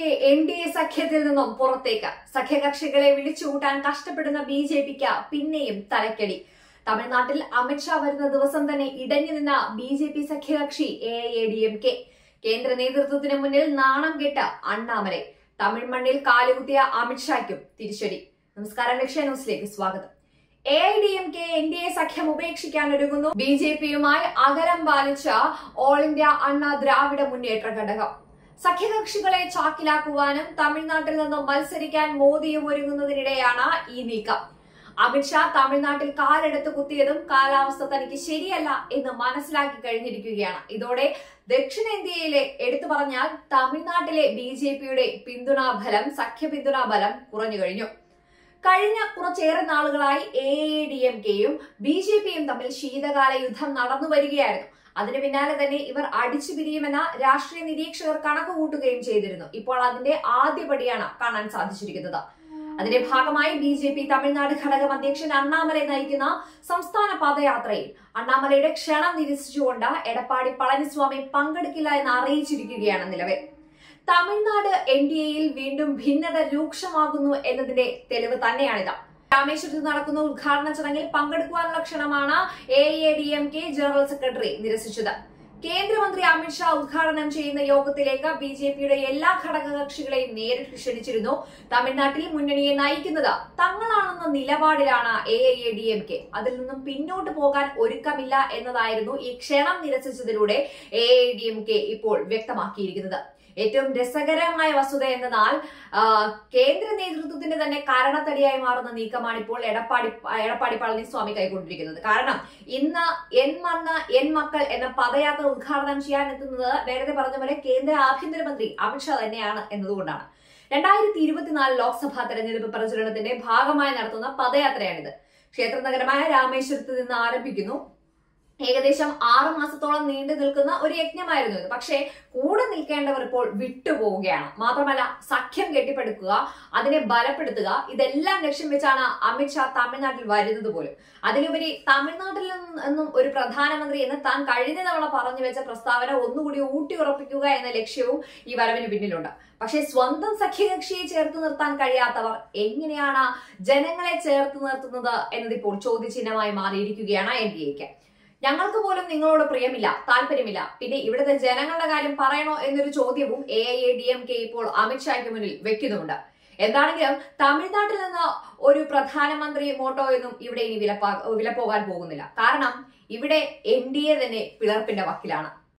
K N D A സഖ്യത്തിൽ നിന്നും പുറത്തേക്ക് സഖ്യകക്ഷികളെ വിളിച്ചുകൂട്ടാൻ കഷ്ടപ്പെടുന്ന ബി ജെ പിക്ക് പിന്നെയും തലക്കടി തമിഴ്നാട്ടിൽ അമിത്ഷാ വരുന്ന ദിവസം തന്നെ ഇടഞ്ഞു നിന്ന ബി ജെ പി സഖ്യകക്ഷി A I D M K കേന്ദ്ര നേതൃത്വത്തിന് മുന്നിൽ നാണം കെട്ട അണ്ണാമലൈ തമിഴ് മണ്ണിൽ കാലുകുത്തിയ അമിത്ഷായ്ക്കും തിരിച്ചടി നമസ്കാരം ലക്ഷ്യ ന്യൂസിലേക്ക് സ്വാഗതം A I D M K N D A സഖ്യം ഉപേക്ഷിക്കാൻ ഒരുങ്ങുന്നു ബി ജെ പിയുമായി അകലം പാലിച്ച ഓൾ ഇന്ത്യ അണ്ണ ദ്രാവിഡ മുന്നേറ്റ ഘടകം സഖ്യകക്ഷികളെ ചാക്കിലാക്കുവാനും തമിഴ്നാട്ടിൽ നിന്നും മത്സരിക്കാൻ മോദിയും ഒരുങ്ങുന്നതിനിടെയാണ് ഈ നീക്കം അമിത്ഷാ തമിഴ്നാട്ടിൽ കാലെടുത്ത് കുത്തിയതും കാലാവസ്ഥ തനിക്ക് ശരിയല്ല എന്ന് മനസ്സിലാക്കി കഴിഞ്ഞിരിക്കുകയാണ് ഇതോടെ ദക്ഷിണേന്ത്യയിലെ എടുത്തു പറഞ്ഞാൽ തമിഴ്നാട്ടിലെ ബി ജെ പിയുടെ പിന്തുണാ ഫലം സഖ്യ പിന്തുണാ ബലം കുറഞ്ഞു കഴിഞ്ഞു കഴിഞ്ഞ കുറച്ചേറെ നാളുകളായി എ ഐ ഡി എം കെയും ബി ജെ പിയും തമ്മിൽ ശീതകാല യുദ്ധം നടന്നു വരികയായിരുന്നു അതിന് പിന്നാലെ തന്നെ ഇവർ അടിച്ചു പിരിയുമെന്ന രാഷ്ട്രീയ നിരീക്ഷകർ കണക്ക് കൂട്ടുകയും ചെയ്തിരുന്നു ഇപ്പോൾ അതിന്റെ ആദ്യപടിയാണ് കാണാൻ സാധിച്ചിരിക്കുന്നത് അതിന്റെ ഭാഗമായി ബി ജെ പി തമിഴ്നാട് ഘടകം അധ്യക്ഷൻ അണ്ണാമലൈ നയിക്കുന്ന സംസ്ഥാന പദയാത്രയിൽ അണ്ണാമലയുടെ ക്ഷണം നിരസിച്ചുകൊണ്ട് എടപ്പാടി പളനിസ്വാമി പങ്കെടുക്കില്ല എന്ന് അറിയിച്ചിരിക്കുകയാണ് നിലവിൽ തമിഴ്നാട് എൻ ഡി എയിൽ വീണ്ടും ഭിന്നത രൂക്ഷമാകുന്നു എന്നതിന്റെ തെളിവ് തന്നെയാണിത് രാമേശ്വരത്ത് നടക്കുന്ന ഉദ്ഘാടന ചടങ്ങിൽ പങ്കെടുക്കുവാനുള്ള ക്ഷണമാണ് A A D M K general secretary നിരസിച്ചത് കേന്ദ്രമന്ത്രി അമിത്ഷാ ഉദ്ഘാടനം ചെയ്യുന്ന യോഗത്തിലേക്ക് ബി ജെ പിയുടെ എല്ലാ ഘടകകക്ഷികളെയും നേരിട്ട് ക്ഷണിച്ചിരുന്നു തമിഴ്നാട്ടിൽ മുന്നണിയെ നയിക്കുന്നത് തങ്ങളാണെന്ന നിലപാടിലാണ് A I A D M K അതിൽ നിന്നും പിന്നോട്ട് പോകാൻ ഒരുക്കമില്ല എന്നതായിരുന്നു ഈ ക്ഷണം നിരസിച്ചതിലൂടെ A I D M K ഇപ്പോൾ വ്യക്തമാക്കിയിരിക്കുന്നത് ഏറ്റവും രസകരമായ വസ്തുത എന്നാൽ കേന്ദ്ര നേതൃത്വത്തിന്റെ തന്നെ കാരണത്തടിയായി മാറുന്ന നീക്കമാണ് ഇപ്പോൾ എടപ്പാടി എടപ്പാടി പളനിസ്വാമി കൈക്കൊണ്ടിരിക്കുന്നത് കാരണം ഇന്ന് എൻ മണ്ണ് എൻ മക്കൾ എന്ന പദയാത്ര ഉദ്ഘാടനം ചെയ്യാൻ എത്തുന്നത് നേരത്തെ പറഞ്ഞ പോലെ കേന്ദ്ര ആഭ്യന്തരമന്ത്രി അമിത്ഷാ തന്നെയാണ് എന്നതുകൊണ്ടാണ് രണ്ടായിരത്തി ഇരുപത്തിനാല് ലോക്സഭാ തെരഞ്ഞെടുപ്പ് പ്രചരണത്തിന്റെ ഭാഗമായി നടത്തുന്ന പദയാത്രയാണിത് ക്ഷേത്ര നഗരമായ രാമേശ്വരത്ത് നിന്ന് ആരംഭിക്കുന്നു ഏകദേശം ആറു മാസത്തോളം നീണ്ടു നിൽക്കുന്ന ഒരു യജ്ഞമായിരുന്നു ഇത് പക്ഷേ കൂടെ നിൽക്കേണ്ടവർ ഇപ്പോൾ വിട്ടുപോവുകയാണ് മാത്രമല്ല സഖ്യം കെട്ടിപ്പടുക്കുക അതിനെ ബലപ്പെടുത്തുക ഇതെല്ലാം ലക്ഷ്യം വെച്ചാണ് അമിത്ഷാ തമിഴ്നാട്ടിൽ വരുന്നത് പോലും അതിലുപരി തമിഴ്നാട്ടിൽ നിന്നും ഒരു പ്രധാനമന്ത്രി എന്ന് താൻ കഴിഞ്ഞ തവണ പറഞ്ഞു വെച്ച പ്രസ്താവന ഒന്നുകൂടി ഊട്ടി ഉറപ്പിക്കുക എന്ന ലക്ഷ്യവും ഈ വരവിന് പിന്നിലുണ്ട് പക്ഷേ സ്വന്തം സഖ്യകക്ഷിയെ ചേർത്ത് നിർത്താൻ കഴിയാത്തവർ എങ്ങനെയാണ് ജനങ്ങളെ ചേർത്ത് നിർത്തുന്നത് എന്നതിപ്പോൾ ചോദ്യചിഹ്നമായി മാറിയിരിക്കുകയാണ് എൻ ഡി എക്ക് ഞങ്ങൾക്ക് പോലും നിങ്ങളോട് പ്രിയമില്ല താല്പര്യമില്ല പിന്നെ ഇവിടുത്തെ ജനങ്ങളുടെ കാര്യം പറയണോ എന്നൊരു ചോദ്യവും A I A D M K ഇപ്പോൾ അമിത്ഷായ്ക്ക് മുന്നിൽ വെക്കുന്നുമുണ്ട് എന്താണെങ്കിലും തമിഴ്നാട്ടിൽ നിന്ന് ഒരു പ്രധാനമന്ത്രി മോട്ടോ എന്നും ഇവിടെ ഇനി വിലപ്പാ വിലപ്പോകാൻ പോകുന്നില്ല കാരണം ഇവിടെ എൻ ഡി എ തന്നെ പിളർപ്പിന്റെ വക്കിലാണ്